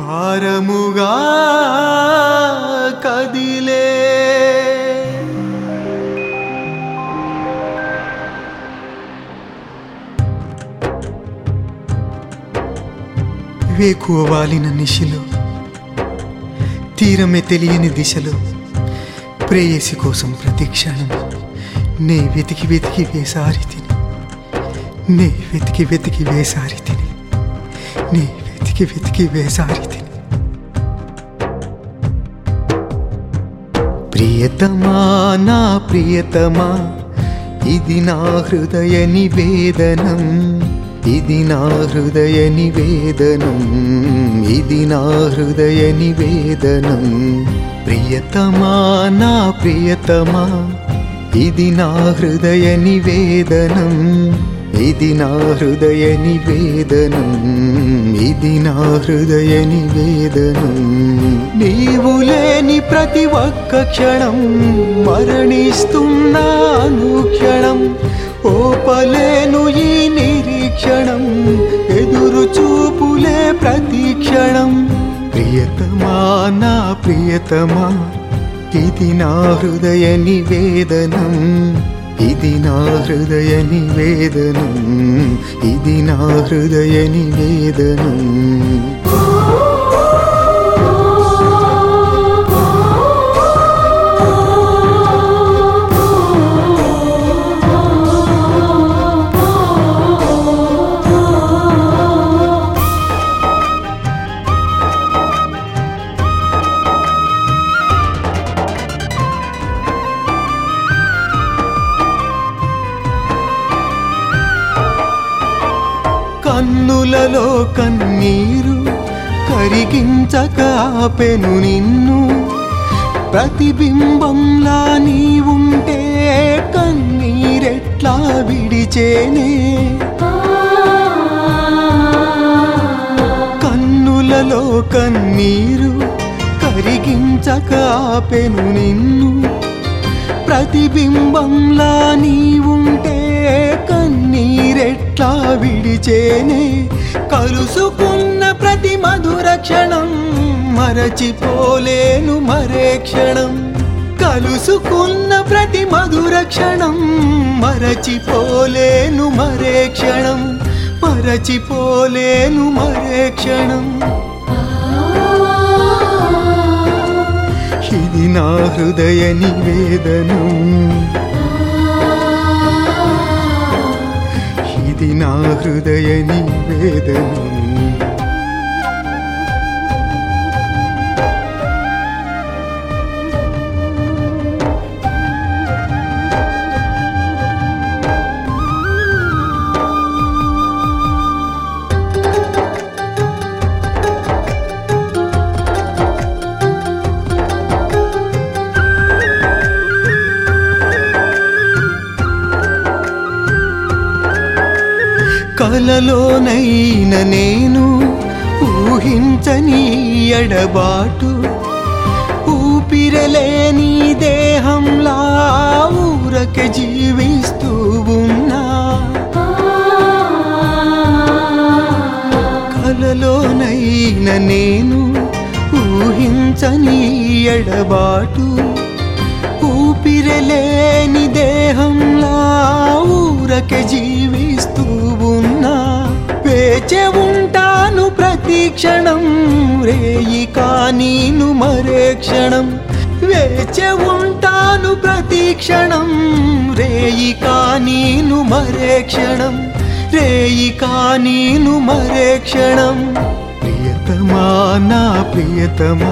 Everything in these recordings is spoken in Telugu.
భారముగా కదిలే వేకువ వాలిన నిశలో తీరమే తెలియని దిశలో ప్రేయసి కోసం ప్రతిక్షణం నే వెతికి వెతికి వేసారి తిని నే వెతికి వెతికి వేసారి తిని నే వెతికి వెతికి వేసారి తిని ప్రియతమా నా ప్రియతమా ఇది నా హృదయ నివేదనం ఇది నా హృదయ నివేదనం ఇది నా హృదయ నివేదనం ప్రియతమా నా ప్రియతమా ఇది నా హృదయ నివేదనం ఇది నా హృదయ నివేదనం ఇది నా హృదయ నివేదనం నీవు లేని ప్రతి ఒక్క క్షణం మరణిస్తున్నాను క్షణం ఓపలేను ఈ నిరీక్షణం ఎదురు చూపులే ప్రతి క్షణం ప్రియతమా నా ప్రియతమా ఇది నా హృదయ నివేదనం ఇది నా హృదయ నివేదనం ఇది నా హృదయ నివేదనం కన్నులలో కన్నీరు కరిగించక ఆపెను నిన్ను ప్రతిబింబంలా నీవుంటే కన్నీరెట్లా విడిచేనే కన్నులలో కన్నీరు కరిగించక ఆపెను నిన్ను ప్రతిబింబంలా నీవుంటే కన్నీరెట్లా విడిచేనే కలుసుకున్న ప్రతి మధుర క్షణం మరచిపోలేను మరే క్షణం కలుసుకున్న ప్రతి మధుర క్షణం మరచిపోలేను మరే క్షణం మరచిపోలేను మరే క్షణం ఇది నా హృదయ నివేదనం ఇది నా హృదయ నివేదనం కలలోనైన నేను ఊహించని ఎడబాటు ఊపిరలేని దేహంలా ఊరక జీవిస్తూ ఉన్నా కలలోనైన నేను ఊహించని ఎడబాటు ఊపిరలేని దేహంలా ఊరక జీవిస్తూ ఉన్నా వేచే ఉంటాను ప్రతి క్షణం రేయి కానీను మరే క్షణం వేచే ఉంటాను ప్రతి క్షణం రేయి కానీను మరే క్షణం రేయి కానీను మరే క్షణం ప్రియతమా నా ప్రియతమా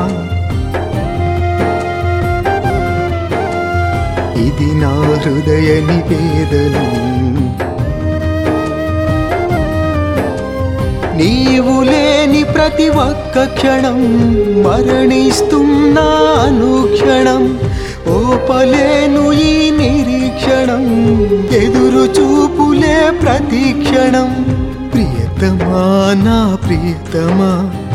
ఇది నా హృదయ నివేదనం నీవు లేని ప్రతి ఒక్క క్షణం మరణిస్తున్నాను క్షణం ఓపలేను ఈ నిరీక్షణం ఎదురు చూపులే ప్రతి క్షణం ప్రియతమా నా ప్రియతమా